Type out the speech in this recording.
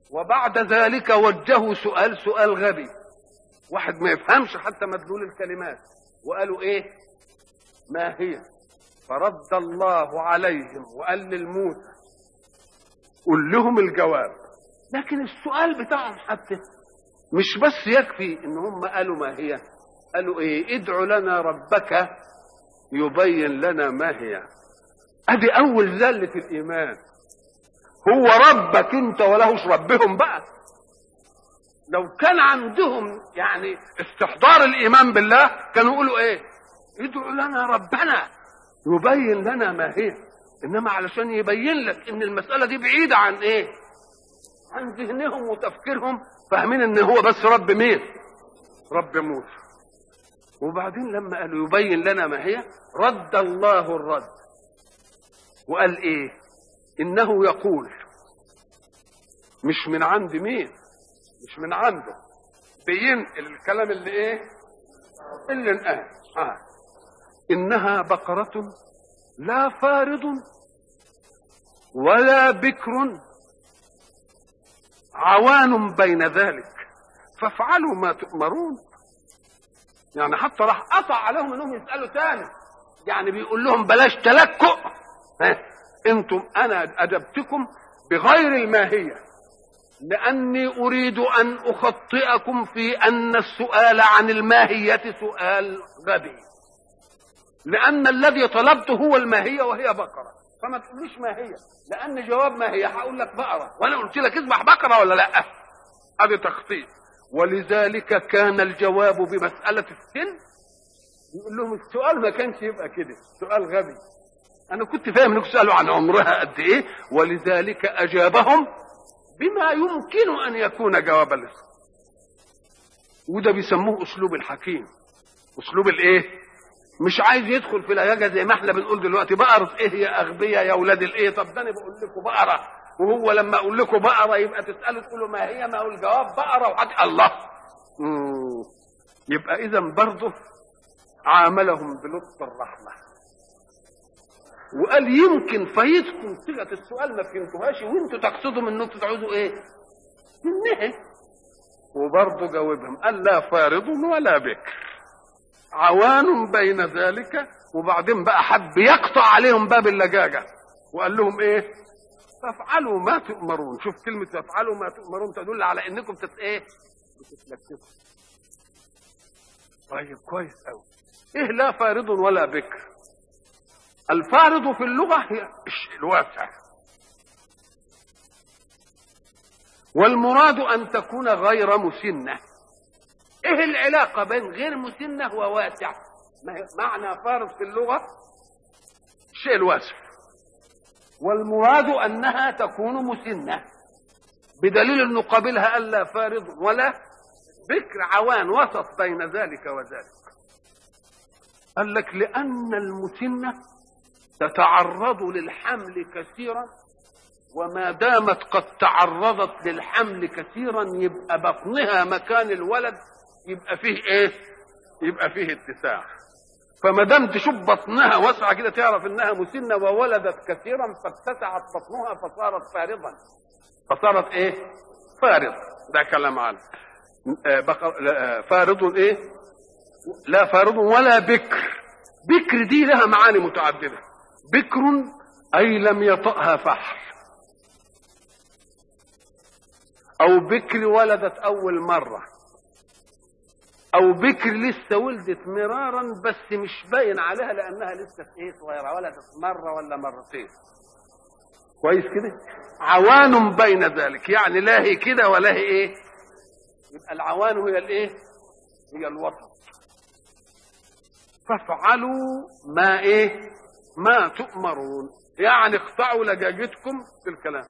وبعد ذلك وجهوا سؤال سؤال غبي واحد ما يفهمش حتى مدلول الكلمات وقالوا ايه ما هي فرد الله عليهم وقال للموسى قل لهم الجواب لكن السؤال بتاعهم حتى مش بس يكفي ان هم قالوا ما هي قالوا ايه ادع لنا ربك يبين لنا ما هي ادي اول زلة الايمان هو ربك انت ولهش ربهم بقى لو كان عندهم يعني استحضار الايمان بالله كانوا يقولوا ايه ادعوا لنا ربنا يبين لنا ما هي انما علشان يبين لك ان المساله دي بعيده عن ايه عن ذهنهم وتفكيرهم فاهمين ان هو بس رب مين رب موسى وبعدين لما قالوا يبين لنا ما هي رد الله الرد وقال ايه انه يقول مش من عند مين مش من عنده بينقل الكلام اللي ايه اللي انقال آه. انها بقرة لا فارض ولا بكر عوان بين ذلك فافعلوا ما تؤمرون يعني حتى راح قطع عليهم انهم يسالوا تاني يعني بيقول لهم بلاش تلكؤ ها انتم انا اجبتكم بغير الماهيه لاني اريد ان اخطئكم في ان السؤال عن الماهيه سؤال غبي لان الذي طلبته هو الماهيه وهي بقره فما تقوليش ما هي لان جواب ما هي هقول لك بقره وانا قلت لك اذبح بقره ولا لا هذا تخطيط ولذلك كان الجواب بمساله السن يقول لهم السؤال ما كانش يبقى كده سؤال غبي انا كنت فاهم انكم سالوا عن عمرها قد ايه ولذلك اجابهم بما يمكن ان يكون جواب الاسم وده بيسموه اسلوب الحكيم اسلوب الايه مش عايز يدخل في الهياجه زي ما احنا بنقول دلوقتي بقرة ايه يا اغبياء يا اولاد الايه طب ده انا بقول لكم بقره وهو لما اقول لكم بقره يبقى تسالوا تقولوا ما هي ما هو الجواب بقره وحد الله مم. يبقى اذا برضه عاملهم بلطف الرحمه وقال يمكن فايتكم صيغه السؤال ما فهمتوهاش وانتوا تقصدوا من انكم تعوزوا ايه؟ النهي وبرضه جاوبهم قال لا فارض ولا بكر عوان بين ذلك وبعدين بقى حب يقطع عليهم باب اللجاجة وقال لهم ايه فافعلوا ما تؤمرون شوف كلمة فافعلوا ما تؤمرون تدل على انكم تت ايه بتتلككوا طيب كويس قوي ايه لا فارض ولا بكر الفارض في اللغة هي الواسع والمراد ان تكون غير مسنه ايه العلاقة بين غير مسنة وواسع معنى فارض في اللغة الشيء الواسع والمراد انها تكون مسنة بدليل انه قابلها الا فارض ولا بكر عوان وسط بين ذلك وذلك قال لك لان المسنة تتعرض للحمل كثيرا وما دامت قد تعرضت للحمل كثيرا يبقى بطنها مكان الولد يبقى فيه ايه يبقى فيه اتساع فما دام تشوف بطنها واسعه كده تعرف انها مسنه وولدت كثيرا فاتسعت بطنها فصارت فارضا فصارت ايه فارض ده كلام عنه فارض ايه لا فارض ولا بكر بكر دي لها معاني متعدده بكر اي لم يطأها فحل او بكر ولدت اول مره او بكر لسه ولدت مرارا بس مش باين عليها لانها لسه في ايه صغيره ولدت مره ولا مرتين كويس كده عوان بين ذلك يعني لا هي كده ولا هي ايه يبقى العوان هي الايه هي الوسط فافعلوا ما ايه ما تؤمرون يعني اقطعوا لجاجتكم في الكلام